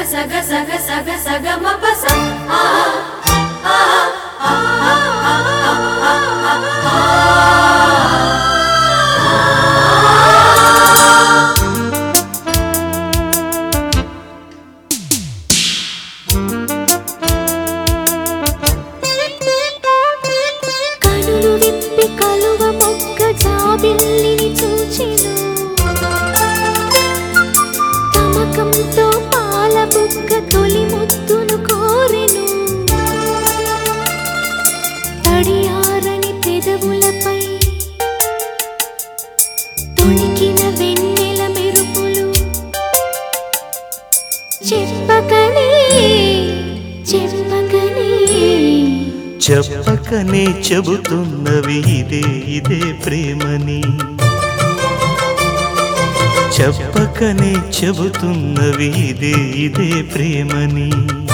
సగ సగ సగ సగ మప స ఆ ఆ ఆ ఆ కనులు విప్పి కలువ మొక్క జాబిల్లిని చూచెను తమకంతో పాల బుక్క తొలి ముద్దును కోరెను తడియారని పెదవులపై తొణికిన వెన్నెల మెరుపులు చెప్పకనే చెప్పకనే చెప్పకనే చెబుతున్నవి ఇదే ఇదే ప్రేమని చెప్పకనే చెబుతున్నవి ఇదే ఇదే ప్రేమని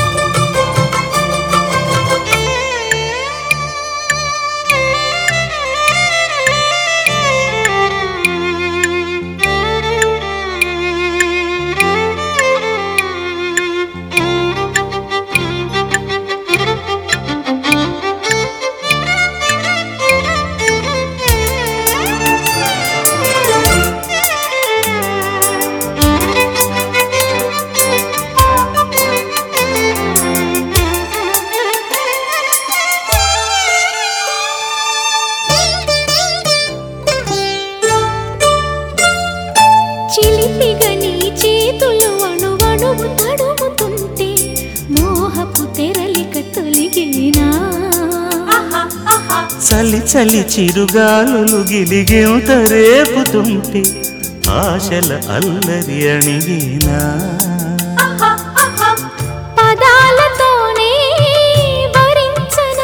చిలిపిగా నీ చేతులు అణువణువు తడుముతుంటే మోహపు తెరలిక తొలిగేనా చలి చలి చిరుగాలులు గిలిగేంత రేపుతుంటే ఆశల అల్లరి అణిగేనా పదాలతోనే వరించనా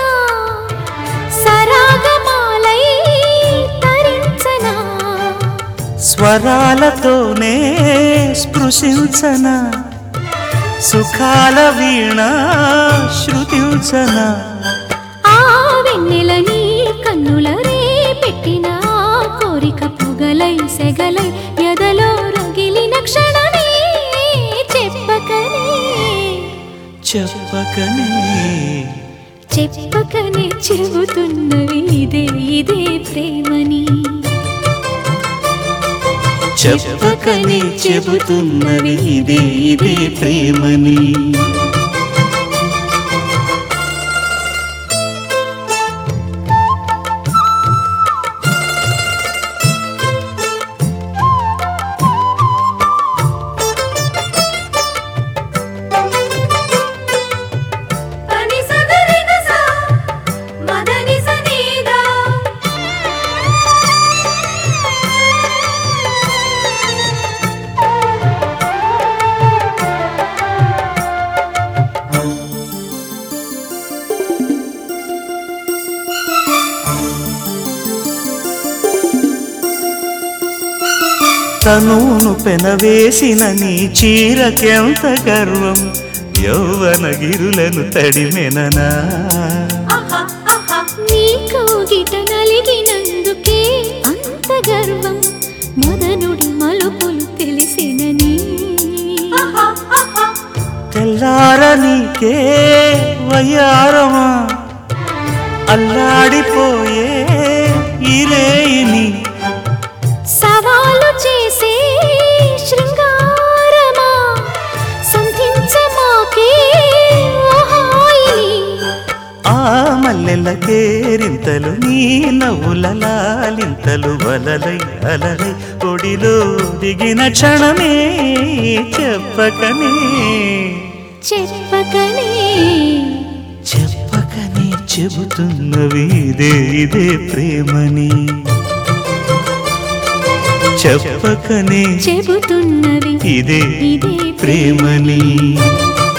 సరాగమాలై తరించనా స్వరాలతోనే స్పృశించన సుఖాల వీణ శృతించనా ఆ వెన్నెల నీ కన్నుల రే పెట్టిన ఆ కోరిక పొగలై సెగలై ఎదలో రగిలిన క్షణమే చెప్పకనే చెప్పకనే చెప్పకనే చెబుతున్నవి ఇదే ఇదే ప్రేమని చెప్పకనే చెబుతున్నవి ఇదే ఇదే ప్రేమని పని సగరి గస మదని సనీదా తనువును పెనవేసిన నీ చీరకెంత గర్వం యౌవన గిరులను తడిమెననా నీ కౌగిట నలిగినందుకే అంత గర్వం మదనుడి మలుపులు తెలిసినని తెల్లార నీకే వయ్యారమా అల్లాడిపోయే ఇరేయిని సవాలు చేసే శృంగారమా సంధించమాకే ఓహాయిని ఆ మల్లెల కేరింతలు నీ నవ్వుల లాలింతలు వలలై అలలై ఒడిలో దిగిన క్షణమే చెప్పకనే చెప్పకనే చెప్పకనే చెబుతున్నవి ఇదే ఇదే ప్రేమని చెప్పకనే చెబుతున్నవి ఇదే ఇదే ప్రేమని